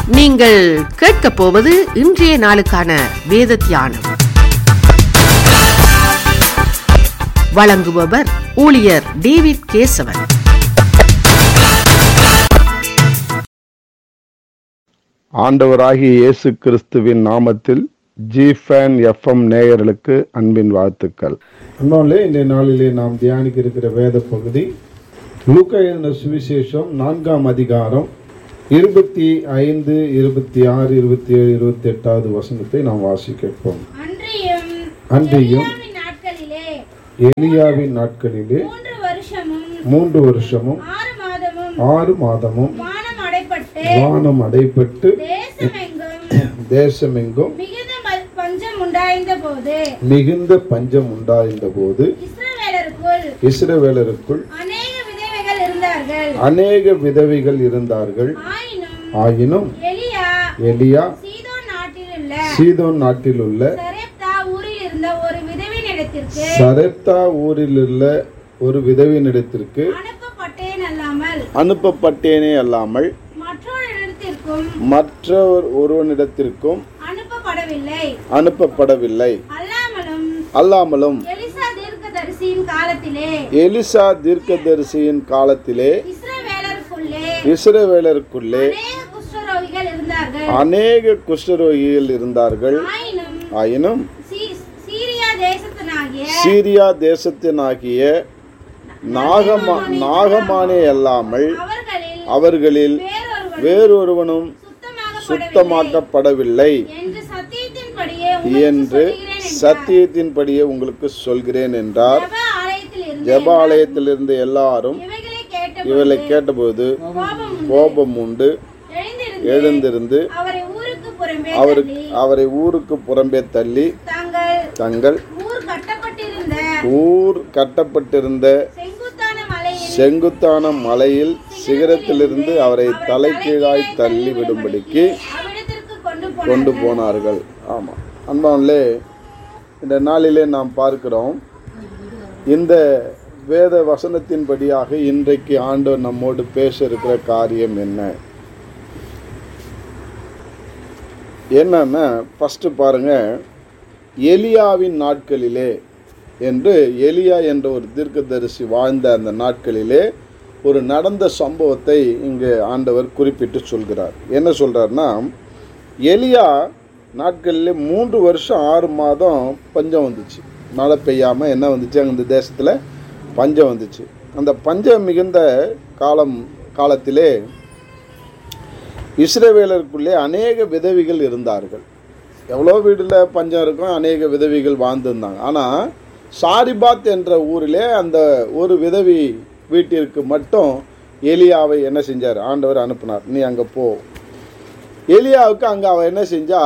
நீங்கள் கேட்கப் போவது இன்றைய நாளுக்கான வேத தியானம் வழங்குபவர் ஊழியர் டேவிட் கேசவன் ஆண்டவராகிய இயேசு கிறிஸ்துவின் நாமத்தில் ஜிஃபேன் எஃப்எம் நேயர்களுக்கு அன்பின் வாழ்த்துக்கள் அன்பாலே இந்த நாளிலே நாம் தியானிக்க இருக்கிற வேத பகுதி லூக்கா எழுதின சுவிசேஷம் நான்காம் அதிகாரம் இருபத்தி ஐந்து இருபத்தி ஆறு இருபத்தி ஏழு இருபத்தி எட்டாவது வசனத்தை நாம் வாசிக்க கேட்போம் அன்றியும் அன்றியும் எலியாவின் நாட்களிலே எலியாவின் நாட்களிலே மூன்று வருஷமும் மூன்று வருஷமும் ஆறு மாதமும் ஆறு மாதமும் வானம் அடைப்பட்டு வானம் அடைப்பட்டு தேசமெங்கும் தேசமெங்கும் மிகுந்த ம- பஞ்சம் உண்டாய்ந்த போது மிகுந்த பஞ்சம் உண்டாயிருந்த போது இஸ்ரவேலருக்குள் இஸ்ரவேலருக்குள் அநேக விதவைகள் இருந்தார்கள் அநேக விதவைகள் இருந்தார்கள் ஆயினும் ஆயினும் எலியா எலியா சீதோன் நாட்டிலுள்ள சீதோன் நாட்டில் உள்ள சரேப்தா ஊரில் இருந்த ஒரு விதவினிடத்திற்கு சரப்தா ஊரில் உள்ள ஒரு விதவியினிடத்திற்கு அனுப்பப்பட்டேன் அல்லாமல் அனுப்பப்பட்டேனே அல்லாமல் மற்றொரு இடத்திற்கும் மற்றவர் ஒருவனிடத்திற்கும் அனுப்பப்படவில்லை அனுப்பப்படவில்லை அல்லாமலும் அல்லாமலும் எலிசா தீர்க்கதரிசியின் காலத்திலே எலிசா தீர்க்கதரிசியின் காலத்திலே இஸ்ரவேலருக்குள்ளே இஸ்ரவேலருக்குள்ளே அநேக குஷ்டரோகிகள் இருந்தார்கள் அநேக குஷ்டரோகிகள் இருந்தார்கள் ஆயினும் ஆயினும் சீ- சீரியா தேசத்தினாகிய சீரியா தேசத்தினாகிய நாகமா நாகமானே அல்லாமல் அவர்களில் அவர்களில் வேறொருவன் வேறொருவனும் சுத்தமாகப்படவில்லை சுத்தமாக்கப்படவில்லை என்று சத்தியத்தின்படியே உங்களுக்கு என்று சொல்லுகிறேன் என்றார். சத்தியத்தின்படியே உங்களுக்கு சொல்கிறேன் என்றார் ஜெப ஆலயத்திலிருந்து ஜெப ஆலயத்திலிருந்து எல்லாரும் இவைகளை கேட்ட இவளை கேட்டபோது கோபம் உண்டு. கோபம் உண்டு எழுந்திருந்து எழுந்திருந்து அவரை ஊருக்கு புறம்பே அவருக்கு தள்ளி அவரை ஊருக்கு புறம்பே தள்ளி தாங்கள் தங்கள் ஊர் கட்டப்பட்டிருந்த ஊர் கட்டப்பட்டிருந்த செங்குத்தான மலையில் செங்குத்தான மலையில் சிகரத்திலிருந்து அவரை தலைகீழாய் தள்ளி விடும்படிக்கு அவ்விடத்திற்கு கொண்டு கொண்டு போனார்கள் போனார்கள் ஆமாம் அன்பான்லே இந்த நாளிலே நாம் பார்க்கிறோம் இந்த வேத வசனத்தின்படியாக இன்றைக்கு ஆண்டவர் நம்மோடு பேச இருக்கிற காரியம் என்ன என்னன்னா ஃபஸ்ட்டு பாருங்க எலியாவின் நாட்களிலே என்று எலியா என்ற ஒரு தீர்க்கதரிசி வாழ்ந்த அந்த நாட்களிலே ஒரு நடந்த சம்பவத்தை இங்கு ஆண்டவர் குறிப்பிட்டு சொல்கிறார் என்ன சொல்றாருன்னா எலியா நாட்களிலே மூன்று வருஷம் ஆறு மாதம் பஞ்சம் வந்துச்சு மழை பெய்யாமல் என்ன வந்துச்சு அங்கே இந்த தேசத்தில் பஞ்சம் வந்துச்சு அந்த பஞ்சம் மிகுந்த காலம் காலத்திலே இஸ்ரவேலருக்குள்ளே அநேக விதவிகள் இருந்தார்கள் எவ்வளோ வீட்டில் பஞ்சம் இருக்கும் அநேக விதவிகள் வாழ்ந்துருந்தாங்க ஆனால் சாரிபாத் என்ற ஊரிலே அந்த ஒரு விதவி வீட்டிற்கு மட்டும் எலியாவை என்ன செஞ்சார் ஆண்டவர் அனுப்பினார் நீ அங்கே போ எலியாவுக்கு அங்கே அவள் என்ன செஞ்சா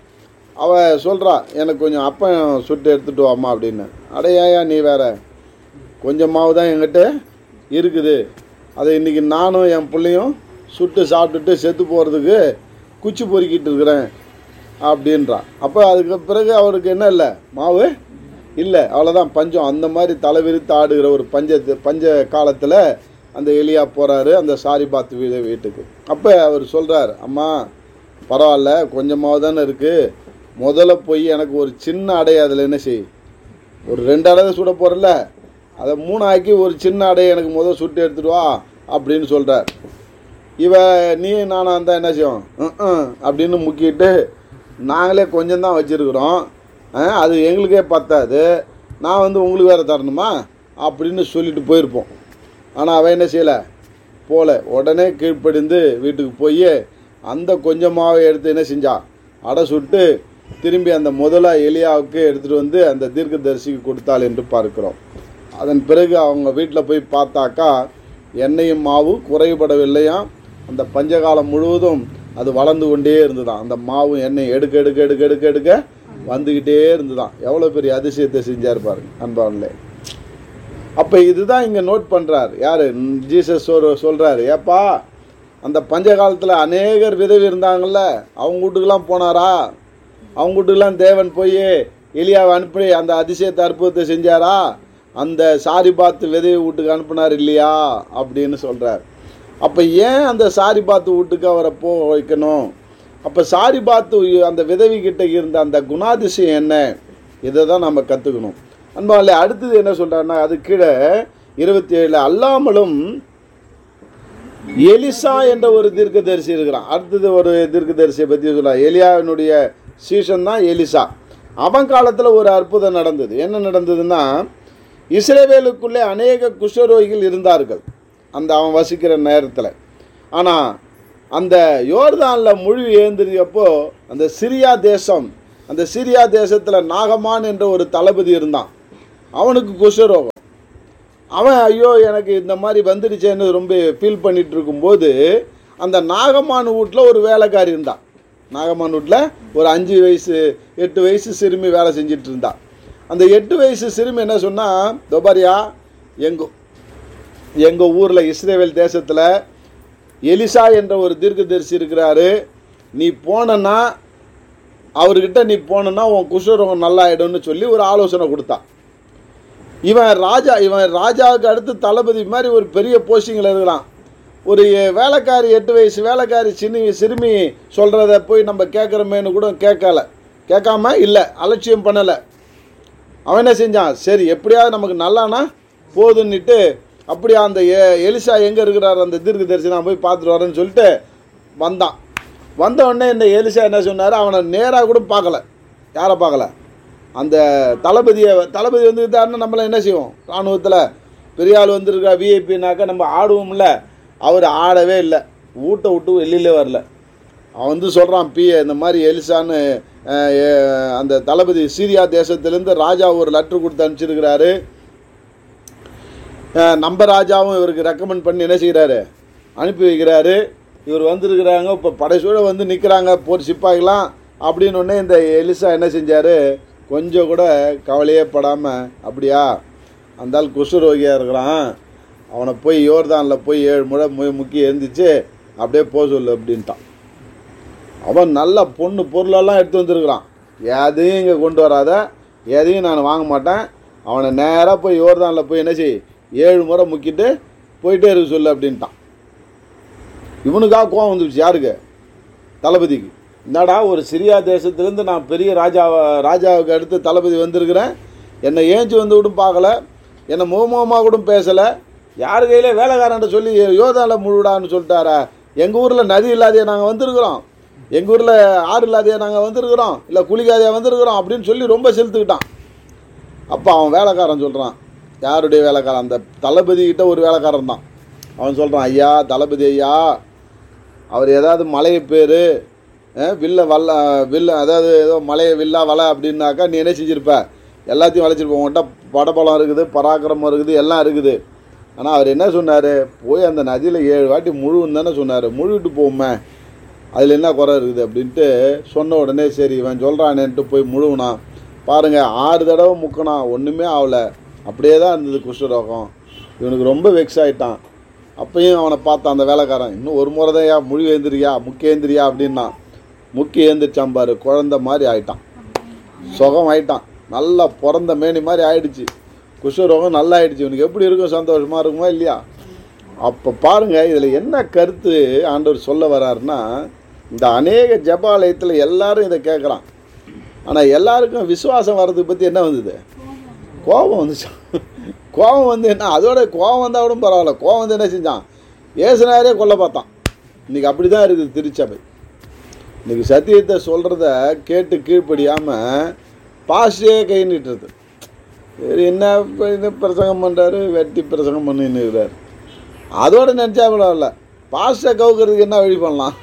அவ சொல்கிறா எனக்கு கொஞ்சம் அப்பம் சுட்டு எடுத்துட்டு வாம்மா அப்படின்னு அடையாயா நீ வேற கொஞ்சமாவது தான் என்கிட்ட இருக்குது அதை இன்றைக்கி நானும் என் பிள்ளையும் சுட்டு சாப்பிட்டுட்டு செத்து போகிறதுக்கு குச்சி பொறுக்கிட்டு இருக்கிறேன் அப்படின்றான் அப்போ அதுக்கு பிறகு அவருக்கு என்ன இல்லை மாவு இல்லை அவ்வளோதான் பஞ்சம் அந்த மாதிரி தலைவிரித்து ஆடுகிற ஒரு பஞ்ச பஞ்ச காலத்தில் அந்த எலியா போகிறாரு அந்த சாரிபாத் வீடு வீட்டுக்கு அப்போ அவர் சொல்கிறார் அம்மா பரவாயில்ல கொஞ்சமாவது தானே இருக்குது முதல்ல போய் எனக்கு ஒரு சின்ன அடை அதில் என்ன செய் ஒரு ரெண்டு அடை சுட போகிறல அதை மூணு ஆக்கி ஒரு சின்ன அடையை எனக்கு முதல் சுட்டு எடுத்துட்டு வா அப்படின்னு சொல்கிறார் இவ நீ நானும் இருந்தால் என்ன செய்வோம் ம், ம் அப்படின்னு முக்கிட்டு நாங்களே கொஞ்சம் தான் வச்சுருக்குறோம் அது எங்களுக்கே பத்தாது நான் வந்து உங்களுக்கு வேறு தரணுமா அப்படின்னு சொல்லிட்டு போயிருப்போம் ஆனால் அவன் என்ன செய்யலை போல உடனே கீழ்ப்படிந்து வீட்டுக்கு போய் அந்த கொஞ்சமாவை எடுத்து என்ன செஞ்சா அடை சுட்டு திரும்பி அந்த முதலா எலியாவுக்கு எடுத்துகிட்டு வந்து அந்த தீர்க்கதரிசிக்கு கொடுத்தாள் என்று பார்க்கிறோம் அதன் பிறகு அவங்க வீட்டில் போய் பார்த்தாக்கா எண்ணெயும் மாவு குறைபடவில்லையாம் அந்த பஞ்சகாலம் முழுவதும் அது வளர்ந்து கொண்டே இருந்துதான் அந்த மாவும் எண்ணெய் எடுக்க எடுக்க எடுக்க எடுக்க எடுக்க வந்துக்கிட்டே இருந்துதான் எவ்வளோ பெரிய அதிசயத்தை செஞ்சார் பாருங்க அன்பான்லே அப்போ இதுதான் இங்கே நோட் பண்ணுறார் யார் ஜீசஸ் ஒரு சொல்கிறாரு ஏப்பா அந்த பஞ்ச காலத்தில் அநேகர் விதவி இருந்தாங்கல்ல அவங்க வீட்டுக்கெல்லாம் போனாரா அவங்க வீட்டுக்கெல்லாம் தேவன் போய் எலியாவை அனுப்பி அந்த அதிசயத்தை அற்புதத்தை செஞ்சாரா அந்த சாரி பார்த்து விதவி வீட்டுக்கு அனுப்புனார் இல்லையா அப்படின்னு சொல்கிறார் அப்போ ஏன் அந்த சாரி பார்த்து வீட்டுக்கு அவரை போக வைக்கணும் அப்போ சாரிபாத்து அந்த விதவி கிட்ட இருந்த அந்த குணாதிசயம் என்ன இதை தான் நம்ம கற்றுக்கணும் அன்பாலே அடுத்தது என்ன சொல்கிறாருன்னா அது கீழே இருபத்தி ஏழில் அல்லாமலும் எலிசா என்ற ஒரு தீர்க்கதரிசி இருக்கிறான் அடுத்தது ஒரு தீர்க்கதரிசியை பற்றி சொல்கிறார் எலியாவினுடைய சீசன் தான் எலிசா அவன் காலத்தில் ஒரு அற்புதம் நடந்தது என்ன நடந்ததுன்னா இஸ்ரேவேலுக்குள்ளே அநேக குஷ்டரோகிகள் இருந்தார்கள் அந்த அவன் வசிக்கிற நேரத்தில் ஆனால் அந்த யோர்தானில் முழு ஏந்திரியப்போ அந்த சிரியா தேசம் அந்த சிரியா தேசத்தில் நாகமான் என்ற ஒரு தளபதி இருந்தான் அவனுக்கு குஷ்டரோகம் அவன் ஐயோ எனக்கு இந்த மாதிரி வந்துடுச்சேன்னு ரொம்ப ஃபீல் பண்ணிட்டு இருக்கும்போது அந்த நாகமான் வீட்டில் ஒரு வேலைக்காரி இருந்தான் நாகமான் வீட்டில் ஒரு அஞ்சு வயசு எட்டு வயசு சிறுமி வேலை செஞ்சிட்டு இருந்தா அந்த எட்டு வயசு சிறுமி என்ன சொன்னா தொபாரியா எங்க எங்கள் ஊரில் இஸ்ரேவேல் தேசத்தில் எலிசா என்ற ஒரு தீர்க்கதரிசி இருக்கிறாரு நீ போனன்னா அவர்கிட்ட நீ போனன்னா உன் குஷ்டரோகம் நல்லாயிடும்னு சொல்லி ஒரு ஆலோசனை கொடுத்தான் இவன் ராஜா இவன் ராஜாவுக்கு அடுத்து தளபதி மாதிரி ஒரு பெரிய போஸ்டிங்கில் இருக்கிறான் ஒரு வேலைக்காரி எட்டு வயசு வேலைக்காரி சின்ன சிறுமி சொல்கிறத போய் நம்ம கேட்குறோமேனு கூட கேட்கல கேட்காம இல்லை அலட்சியம் பண்ணலை அவன் என்ன செஞ்சான் சரி எப்படியாவது நமக்கு நல்லானா போதுன்னுட்டு அப்படியே அந்த எ- எலிசா எங்கே இருக்கிறார் அந்த தீர்க்க தரிசி நான் போய் பார்த்துட்டு வரேன்னு சொல்லிட்டு வந்தான் வந்த உடனே இந்த எலிசா என்ன சொன்னார் அவனை நேராக கூட பார்க்கல யாரை பார்க்கல அந்த தளபதியை தளபதி வந்துட்டாருன்னா நம்மள என்ன செய்வோம் இராணுவத்தில் பெரிய ஆள் வந்திருக்கா விஐபினாக்கா நம்ம ஆடுவோம்ல அவர் ஆடவே இல்லை வீட்டை விட்டு வெளியிலே வரல அவன் வந்து சொல்கிறான் பிஏ இந்த மாதிரி எலிசான்னு அஹ், எ- அந்த தளபதி சீரியா தேசத்துலேருந்து ராஜா ஒரு லெட்ரு கொடுத்து அனுப்பிச்சிருக்கிறாரு அஹ், நம்ம ராஜாவும் இவருக்கு ரெக்கமெண்ட் பண்ணி என்ன செய்கிறாரு அனுப்பி வைக்கிறாரு இவர் வந்திருக்கிறாங்க இப்போ படைசூழ வந்து நிற்கிறாங்க போர் சிப்பாய்லாம் அப்படின்னு உடனே இந்த எலிசா என்ன செஞ்சார் கொஞ்சம் கூட கவலையே படாமல் அப்படியா அந்த ஆள் குஷ்டரோகியாக இருக்கிறான் அவனை போய் யோர்தானில் போய் ஏழு முறை மு- முக்கி எழுந்திரிச்சு அப்படியே போக சொல்லு அப்படின்ட்டான் அவன் நல்ல பொண்ணு பொருளெல்லாம் எடுத்து வந்திருக்கிறான் எதையும் இங்கே கொண்டு வராத எதையும் நான் வாங்க மாட்டேன் அவனை நேராக போய் யோர்தானில் போய் என்ன செய் ஏழு முறை முக்கிட்டு போயிட்டே இருக்க சொல்லு அப்படின்ட்டான் இவனுக்காக கோவம் வந்துருச்சு யாருக்கு தளபதிக்கு என்னடா ஒரு சிரியா தேசத்துலேருந்து நான் பெரிய ராஜா ராஜாவுக்கு அடுத்து தளபதி வந்திருக்கிறேன் என்னை ஏஞ்சி வந்து கூட பார்க்கல என்னை முகமுகமாக கூட பேசலை யார் கையில் வேலைக்காரன்ட்ட சொல்லி யோதாவில் முழுடான்னு சொல்லிட்டாரா எங்கள் ஊரில் நதி இல்லாதையே நாங்கள் வந்திருக்கிறோம் எங்கள் ஊரில் ஆறு இல்லாதையே நாங்கள் வந்திருக்கிறோம் இல்லை குளிக்காதையே வந்திருக்கிறோம் அப்படின்னு சொல்லி ரொம்ப செலுத்துக்கிட்டான் அப்போ அவன் வேலைக்காரன் சொல்கிறான் யாருடைய வேலைக்காரன் அந்த தளபதி கிட்ட ஒரு வேலைக்காரன் தான் அவன் சொல்கிறான் ஐயா தளபதி ஐயா அவர் ஏதாவது மலைய பேர் வில்ல வல்ல வில்ல அதாவது ஏதோ மலைய வில்லா வலை அப்படின்னாக்கா நீ என்ன செஞ்சிருப்ப எல்லாத்தையும் வளைச்சிருப்ப உன்கிட்ட படபலம் இருக்குது பராக்கிரமம் இருக்குது எல்லாம் இருக்குது ஆனால் அவர் என்ன சொன்னார் போய் அந்த நதியில் ஏழு வாட்டி முழுன்னு தானே சொன்னார் முழுவிட்டு போவோமே அதில் என்ன குறை இருக்குது அப்படின்ட்டு சொன்ன உடனே சரி இவன் சொல்கிறானேன்ட்டு போய் முழுவுனான் பாருங்கள் ஆறு தடவை முக்கினான் ஒன்றுமே ஆகலை அப்படியே தான் இருந்தது குஷ்டரோகம் இவனுக்கு ரொம்ப வெக்ஸ் ஆயிட்டான் அப்பயும் அவனை பார்த்தான் அந்த வேலைக்காரன் இன்னும் ஒரு முறை தான் ஏன் முழு ஏந்திரியா முக்கிய ஏந்திரியா அப்படின்னா முக்கிய ஏந்திரிச்சான் பாரு குழந்த மாதிரி ஆயிட்டான் சுகம் ஆயிட்டான் நல்லா பிறந்த மேனி மாதிரி ஆயிடுச்சு குஷ்டரோகம் நல்லா ஆயிடுச்சு இவனுக்கு எப்படி இருக்கும் சந்தோஷமா இருக்குமா இல்லையா அப்போ பாருங்க இதில் என்ன கருத்து ஆண்டவர் சொல்ல வர்றாருன்னா இந்த அநேக ஜபாலயத்தில் எல்லாரும் இதை கேட்குறான் ஆனால் எல்லாருக்கும் விசுவாசம் வர்றதுக்கு பற்றி என்ன வந்தது கோபம் வந்துச்சு கோபம் வந்து என்ன அதோட கோபம் வந்தால் கூட பரவாயில்ல கோபம் வந்து என்ன செஞ்சான் ஏசுனாரே கொல்ல பார்த்தான் இன்றைக்கி அப்படி தான் இருக்குது திருச்சபை இன்றைக்கி சத்தியத்தை சொல்கிறத கேட்டு கீழ்ப்படியாமல் பாஸ்டே கை நீட்டுறது சரி என்ன இப்ப இது பிரசங்கம் பண்ணுறாரு வெட்டி பிரசங்கம் பண்ணின்னு இருக்கிறார் அதோட நினச்சா கூட இல்லை பாஸ்டை கவுக்கிறதுக்கு என்ன வழி பண்ணலாம்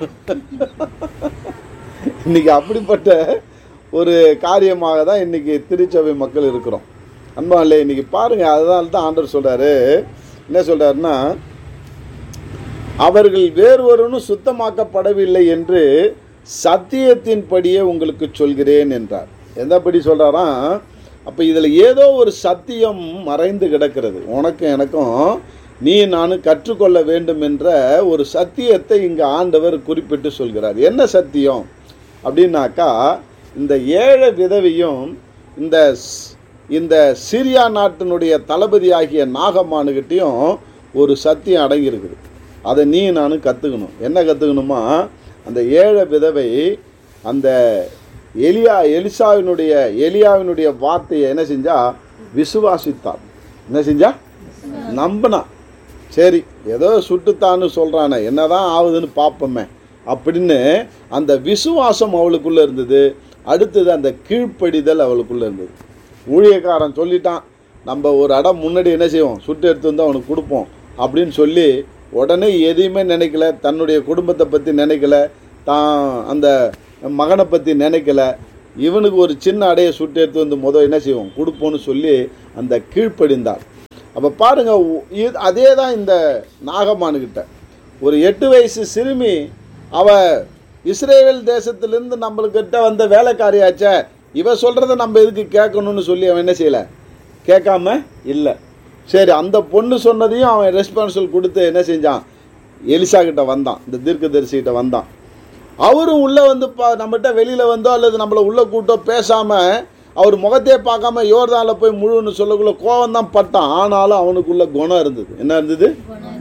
இன்னைக்கு அப்படிப்பட்ட ஒரு காரியமாக தான் இன்னைக்கு திருச்சபை மக்கள் இருக்கிறோம் அன்பா இல்லை இன்னைக்கு பாருங்க அதனால தான் ஆண்டவர் சொல்றாரு என்ன சொல்றாருன்னா அவர்கள் வேறொருவனும் சுத்தமாக்கப்படவில்லை என்று சத்தியத்தின்படியே உங்களுக்கு சொல்கிறேன் என்றார் எந்தபடி சொல்றாராம் அப்போ இதில் ஏதோ ஒரு சத்தியம் மறைந்து கிடக்கிறது உனக்கும் எனக்கும் நீ நானும் கற்றுக்கொள்ள வேண்டும் என்ற ஒரு சத்தியத்தை இங்கே ஆண்டவர் குறிப்பிட்டு சொல்கிறார் என்ன சத்தியம் அப்படின்னாக்கா இந்த ஏழை விதவையும் இந்த ஸ்- இந்த சிரியா நாட்டினுடைய தளபதியாகிய நாகம்மானுக்கிட்டேயும் ஒரு சத்தியம் அடங்கியிருக்குது அதை நீ நானும் கற்றுக்கணும் என்ன கற்றுக்கணுமா அந்த ஏழை விதவை அந்த எலியா எலிசாவினுடைய எலியாவினுடைய வார்த்தையை என்ன செஞ்சா விசுவாசித்தார் என்ன செஞ்சா நம்பினா சரி ஏதோ சுட்டுத்தான்னு சொல்கிறானே என்னதான் ஆகுதுன்னு பார்ப்போமே அப்படின்னு அந்த விசுவாசம் அவளுக்குள்ளே இருந்தது அடுத்தது அந்த கீழ்ப்படிதல் அவளுக்குள்ளே இருந்தது ஊழியக்காரன் சொல்லிட்டான் நம்ம ஒரு இடம் முன்னாடி என்ன செய்வோம் சுட்டு எடுத்து வந்து அவனுக்கு கொடுப்போம் அப்படின்னு சொல்லி உடனே எதையுமே நினைக்கல தன்னுடைய குடும்பத்தை பற்றி நினைக்கல தான் அந்த மகனை பற்றி நினைக்கல இவனுக்கு ஒரு சின்ன அடையை சுட்டு எடுத்து வந்து முதல் என்ன செய்வோம் கொடுப்போம்னு சொல்லி அந்த கீழ்ப்படிந்தார் அப்போ பாருங்க உ- இது- அதே தான் இந்த நாகமானுக்கிட்ட ஒரு எட்டு வயசு சிறுமி அவ இஸ்ரேல் தேசத்திலிருந்து நம்மளுக்கிட்ட வந்த வேலைக்காரியாச்சே இவ சொல்கிறத நம்ம எதுக்கு கேட்கணும்னு சொல்லி அவன் என்ன செய்யலை கேட்காம இல்லை சரி அந்த பொண்ணு சொன்னதையும் அவன் ரெஸ்பான்சிபிள் கொடுத்து என்ன செஞ்சான் எலிசா கிட்ட வந்தான் இந்த தீர்க்கதரிசிகிட்ட வந்தான் அவரும் உள்ளே வந்து பா நம்மகிட்ட வெளியில் வந்தோ அல்லது நம்மளை உள்ளே கூட்டோ பேசாமல் அவர் முகத்தையே பார்க்காம யோர்தானில் போய் முழுன்னு சொல்லக்குள்ள கோவம் தான் பட்டான் ஆனாலும் அவனுக்குள்ள குணம் இருந்தது என்ன இருந்தது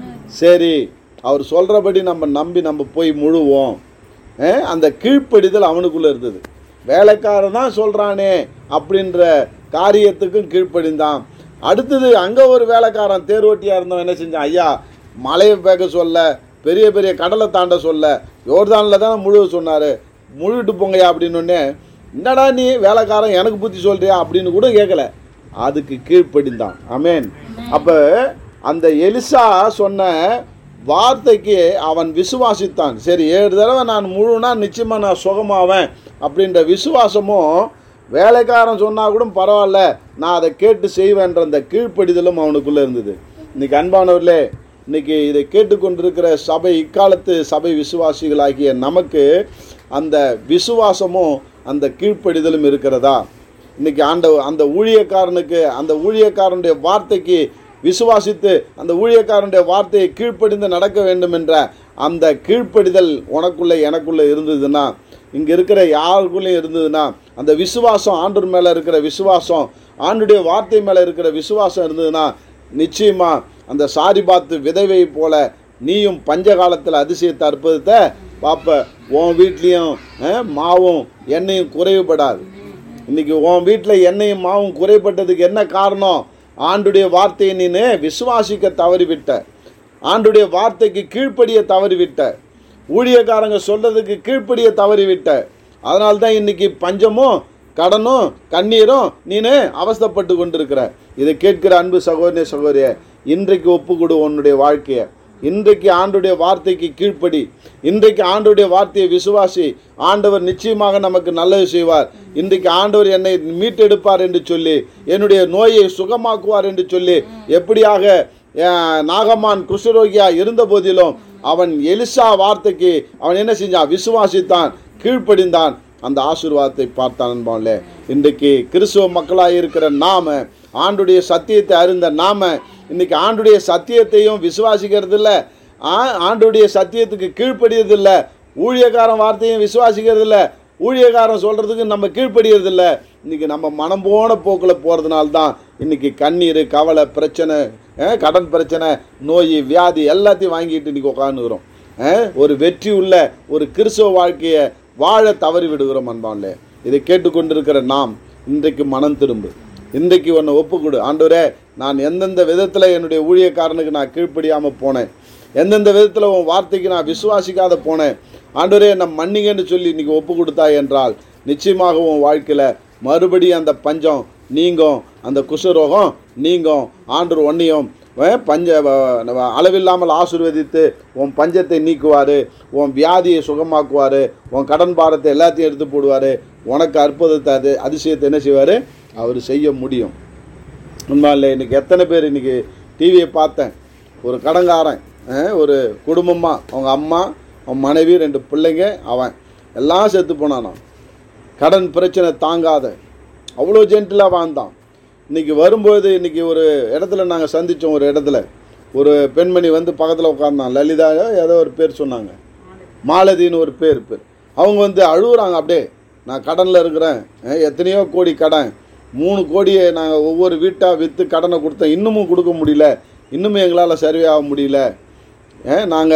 சரி அவர் சொல்கிறபடி நம்ம நம்பி நம்ம போய் முழுவோம் அஹ், அந்த கீழ்ப்படிதல் அவனுக்குள்ளே இருந்தது வேலைக்காரன் தான் சொல்கிறானே அப்படின்ற காரியத்துக்கும் கீழ்ப்படிந்தான் அடுத்தது அங்கே ஒரு வேலைக்காரன் தேர்வட்டியாக இருந்தவன் என்ன செஞ்சான் ஐயா மலையை பேக்க சொல்ல பெரிய பெரிய கடலை தாண்ட சொல்ல யோர்தானில் தானே முழுவ சொன்னார் முழுவிட்டு போங்கய்யா அப்படின்னொடனே என்னடா நீ வேலைக்காரன் எனக்கு புத்தி சொல்றியா அப்படின்னு கூட கேட்கல அதுக்கு கீழ்ப்படிந்தான் ஆமென் அப்போ அந்த எலிசா சொன்ன வார்த்தைக்கு அவன் விசுவாசித்தான் சரி ஏழு தடவை நான் முழுனா நிச்சயமாக நான் சுகமாவேன் அப்படின்ற விசுவாசமும் வேலைக்காரன் சொன்னால் கூட பரவாயில்ல நான் அதை கேட்டு செய்வேன்ற அந்த கீழ்ப்படிதலும் அவனுக்குள்ளே இருந்தது இன்னைக்கு அன்பானவர்களே இன்னைக்கு இதை கேட்டுக்கொண்டிருக்கிற சபை இக்காலத்து சபை விசுவாசிகளாகிய நமக்கு அந்த விசுவாசமும் அந்த கீழ்ப்படிதலும் இருக்கிறதா இன்னைக்கு ஆண்ட அந்த ஊழியக்காரனுக்கு அந்த ஊழியக்காரனுடைய வார்த்தைக்கு விசுவாசித்து அந்த ஊழியக்காரனுடைய வார்த்தையை கீழ்ப்படிந்து நடக்க வேண்டும் என்ற அந்த கீழ்ப்படிதல் உனக்குள்ளே எனக்குள்ளே இருந்ததுன்னா இங்கே இருக்கிற யாருக்குள்ளேயும் இருந்ததுன்னா அந்த விசுவாசம் ஆண்டவர் மேலே இருக்கிற விசுவாசம் ஆண்டுடைய வார்த்தை மேலே இருக்கிற விசுவாசம் இருந்ததுன்னா நிச்சயமா அந்த சாரிபாத்து விதவை போல நீயும் பஞ்ச காலத்தில் அதிசயத்தை அற்புதத்தை பார்ப்ப உன் வீட்லேயும் மாவும் எண்ணெயும் குறைவுபடாது இன்னைக்கு உன் வீட்டில் எண்ணெயும் மாவும் குறைபட்டதுக்கு என்ன காரணம் ஆண்டுடைய வார்த்தையை நீனு விசுவாசிக்க தவறிவிட்ட ஆண்டுடைய வார்த்தைக்கு கீழ்ப்படிய தவறிவிட்ட ஊழியக்காரங்க சொல்றதுக்கு கீழ்ப்படிய தவறிவிட்ட அதனால தான் இன்னைக்கு பஞ்சமும் கடனும் கண்ணீரும் நீனு அவஸ்தைப்பட்டு கொண்டிருக்கிற இதை கேட்கிற அன்பு சகோதரிய சகோதரிய இன்றைக்கு ஒப்புக்கொடு உன்னுடைய வாழ்க்கையை இன்றைக்கு ஆண்டுடைய வார்த்தைக்கு கீழ்ப்படி இன்றைக்கு ஆண்டுடைய வார்த்தையை விசுவாசி ஆண்டவர் நிச்சயமாக நமக்கு நல்லது செய்வார் இன்றைக்கு ஆண்டவர் என்னை மீட்டெடுப்பார் என்று சொல்லி என்னுடைய நோயை சுகமாக்குவார் என்று சொல்லி எப்படியாக அஹ், நாகமான் குஷ்டரோகியா இருந்த போதிலும் அவன் எலிசா வார்த்தைக்கு அவன் என்ன செஞ்சான் விசுவாசித்தான் கீழ்ப்படிந்தான் அந்த ஆசீர்வாதத்தை பார்த்தான் என்பான்ல இன்றைக்கு கிறிஸ்துவ மக்களாக இருக்கிற நாம ஆண்டுடைய சத்தியத்தை அறிந்த நாம இன்னைக்கு ஆண்டுடைய சத்தியத்தையும் விசுவாசிக்கிறது இல்ல ஆ- ஆண்டுடைய சத்தியத்துக்கு கீழ்ப்படியறது இல்ல ஊழியக்காரன் வார்த்தையும் விசுவாசிக்கிறது இல்ல ஊழியக்காரன் சொல்றதுக்கு நம்ம கீழ்ப்படியறது இல்ல இன்னைக்கு நம்ம மனம் போன போக்கில் போறதுனால தான் இன்னைக்கு கண்ணீர் கவலை பிரச்சனை அஹ், கடன் பிரச்சனை நோய் வியாதி எல்லாத்தையும் வாங்கிட்டு இன்னைக்கு உட்காந்துக்கிறோம் ஒரு வெற்றி உள்ள ஒரு கிறிஸ்துவ வாழ்க்கையை வாழ தவறி விடுகிறோம் அன்பான்லே இதை கேட்டுக்கொண்டிருக்கிற நாம் இன்றைக்கு மனம் திரும்பு இன்றைக்கு ஒன்று ஒப்புக்கொடு ஆண்டவரே நான் எந்தெந்த விதத்தில் என்னுடைய ஊழியக்காரனுக்கு நான் கீழ்ப்படியாமல் போனேன் எந்தெந்த விதத்தில் உன் வார்த்தைக்கு நான் விசுவாசிக்காத போனேன் ஆண்டவரே நம்ம மன்னிங்கன்னு சொல்லி இன்னைக்கு ஒப்பு கொடுத்தாய் என்றால் நிச்சயமாக உன் வாழ்க்கையில் மறுபடியும் அந்த பஞ்சம் நீங்கும் அந்த குஷ்டரோகம் நீங்கும் ஆண்டு ஒன்றையும் பஞ்ச வ- வ- அளவில்லாமல் ஆசீர்வதித்து உன் பஞ்சத்தை நீக்குவார் உன் வியாதியை சுகமாக்குவார் உன் கடன் பாரத்தை எல்லாத்தையும் எடுத்து போடுவார் உனக்கு அற்புதத்தை அது அதிசயத்தை என்ன செய்வார் அவர் செய்ய முடியும் உண்மை இல்லை இன்றைக்கி எத்தனை பேர் இன்றைக்கி டிவியை பார்த்தேன் ஒரு கடங்காரன் அஹ், ஒரு குடும்பமாக அவங்க அம்மா அவன் மனைவி ரெண்டு பிள்ளைங்க அவன் எல்லாம் செத்து போனானான் கடன் பிரச்சனை தாங்காத அவ்வளோ ஜென்டிலாக வாழ்ந்தான் இன்றைக்கி வரும்போது இன்றைக்கி ஒரு இடத்துல நாங்கள் சந்தித்தோம் ஒரு இடத்துல ஒரு பெண்மணி வந்து பக்கத்தில் உட்கார்ந்தான் லலிதா ஏதோ ஒரு பேர் சொன்னாங்க மாலதின்னு ஒரு பேர் பேர் அவங்க வந்து அழுகுறாங்க அப்படியே நான் கடனில் இருக்கிறேன் அஹ், எத்தனையோ கோடி கடன் மூணு கோடியை நாங்கள் ஒவ்வொரு வீட்டாக விற்று கடனை கொடுத்தோம் இன்னமும் கொடுக்க முடியல இன்னமும் எங்களால் சர்வே ஆக முடியல நாங்கள்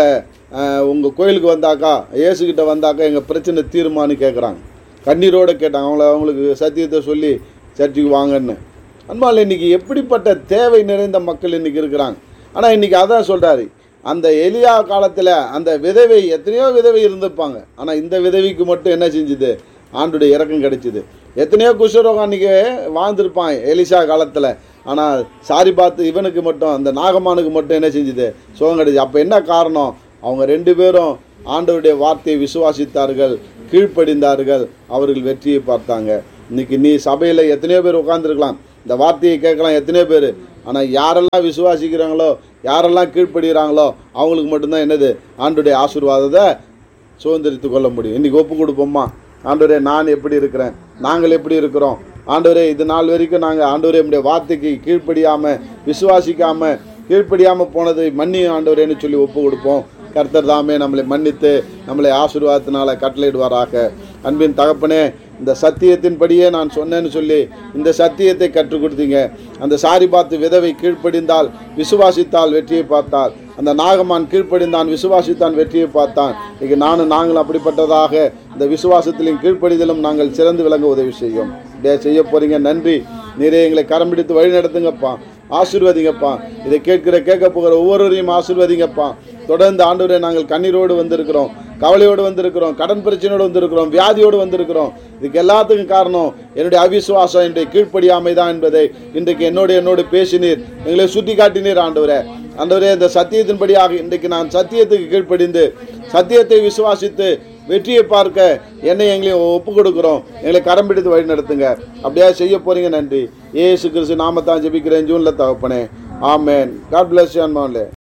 உங்கள் கோயிலுக்கு வந்தாக்கா இயேசுக்கிட்ட வந்தாக்கா எங்கள் பிரச்சனை தீருமான்னு கேட்குறாங்க கண்ணீரோடு கேட்டாங்க அவங்கள அவங்களுக்கு சத்தியத்தை சொல்லி சர்ச்சுக்கு வாங்கன்னு அன்பால் இன்னைக்கு எப்படிப்பட்ட தேவை நிறைந்த மக்கள் இன்னைக்கு இருக்கிறாங்க ஆனால் இன்னைக்கு அதான் சொல்கிறாரு அந்த எலியா காலத்தில் அந்த விதவை எத்தனையோ விதவை இருந்திருப்பாங்க ஆனால் இந்த விதவைக்கு மட்டும் என்ன செஞ்சுது ஆண்டுடைய இறக்கம் கிடைச்சிது எத்தனையோ குஷ்டரோகம் அன்றைக்கி வாழ்ந்திருப்பான் எலிசா காலத்தில் ஆனால் சாரி பார்த்து இவனுக்கு மட்டும் அந்த நாகமானுக்கு மட்டும் என்ன செஞ்சுது சுகம் கிடைச்சு அப்போ என்ன காரணம் அவங்க ரெண்டு பேரும் ஆண்டவருடைய வார்த்தையை விசுவாசித்தார்கள் கீழ்ப்படிந்தார்கள் அவர்கள் வெற்றியை பார்த்தாங்க இன்னைக்கு நீ சபையில் எத்தனையோ பேர் உட்காந்துருக்கலாம் இந்த வார்த்தையை கேட்கலாம் எத்தனையோ பேர் ஆனால் யாரெல்லாம் விசுவாசிக்கிறாங்களோ யாரெல்லாம் கீழ்ப்படுகிறாங்களோ அவங்களுக்கு மட்டும்தான் என்னது ஆண்டுடைய ஆசீர்வாதத்தை சுதந்திரித்து கொள்ள முடியும் இன்றைக்கி ஒப்பு கொடுப்போம்மா ஆண்டவரே நான் எப்படி இருக்கிறேன் நாங்கள் எப்படி இருக்கிறோம் ஆண்டவரே இது நாள் வரைக்கும் நாங்கள் ஆண்டவரே நம்முடைய வார்த்தைக்கு கீழ்ப்படியாமல் விசுவாசிக்காமல் கீழ்ப்படியாமல் போனதை மன்னி ஆண்டவரேன்னு சொல்லி ஒப்பு கொடுப்போம் கர்த்தர் தாமே நம்மளை மன்னித்து நம்மளை ஆசீர்வாதத்தினால கட்டளையிடுவாராக அன்பின் தகப்பனே இந்த சத்தியத்தின்படியே நான் சொன்னேன்னு சொல்லி இந்த சத்தியத்தை கற்றுக் கொடுத்தீங்க அந்த சாரி பார்த்து விதவை கீழ்ப்படிந்தால் விசுவாசித்தால் வெற்றியை பார்த்தால் அந்த நாகமான் கீழ்ப்படிந்தான் விசுவாசித்தான் வெற்றியை பார்த்தான் இன்னைக்கு நானும் நாங்களும் அப்படிப்பட்டதாக இந்த விசுவாசத்திலும் கீழ்ப்படிதலும் நாங்கள் சிறந்து விளங்க உதவி செய்யும் இப்படியே செய்ய போறீங்க நன்றி நீரே எங்களை கரம் பிடித்து வழி நடத்துங்கப்பா ஆசீர்வதிங்கப்பா இதை கேட்கிற கேட்க போகிற ஒவ்வொருவரையும் ஆசீர்வதிங்கப்பா தொடர்ந்து ஆண்டவரே நாங்கள் கண்ணீரோடு வந்திருக்கிறோம் கவலையோடு வந்திருக்கிறோம் கடன் பிரச்சனையோடு வந்திருக்கிறோம் வியாதியோடு வந்திருக்கிறோம் இதுக்கு எல்லாத்துக்கும் காரணம் என்னுடைய அவிசுவாசம் என்னுடைய கீழ்ப்படியாமை தான் என்பதை இன்றைக்கு என்னோடு என்னோடு பேசினீர் எங்களை சுட்டி காட்டினீர் ஆண்டவரே ஆண்டவரே இந்த சத்தியத்தின்படியாக இன்றைக்கு நான் சத்தியத்துக்கு கீழ்ப்படிந்து சத்தியத்தை விசுவாசித்து வெற்றியை பார்க்க என்னை எங்களையும் ஒப்பு கொடுக்குறோம் எங்களை கரம் பிடித்து வழி நடத்துங்க அப்படியே செய்ய போறீங்க நன்றி ஏசு கிறிஸ்து நாமத்தான் ஜெபிக்கிறேன் ஜூன்ல தகப்பனே ஆமேன் காட் பிளஸ் யூ அன்பாவிலே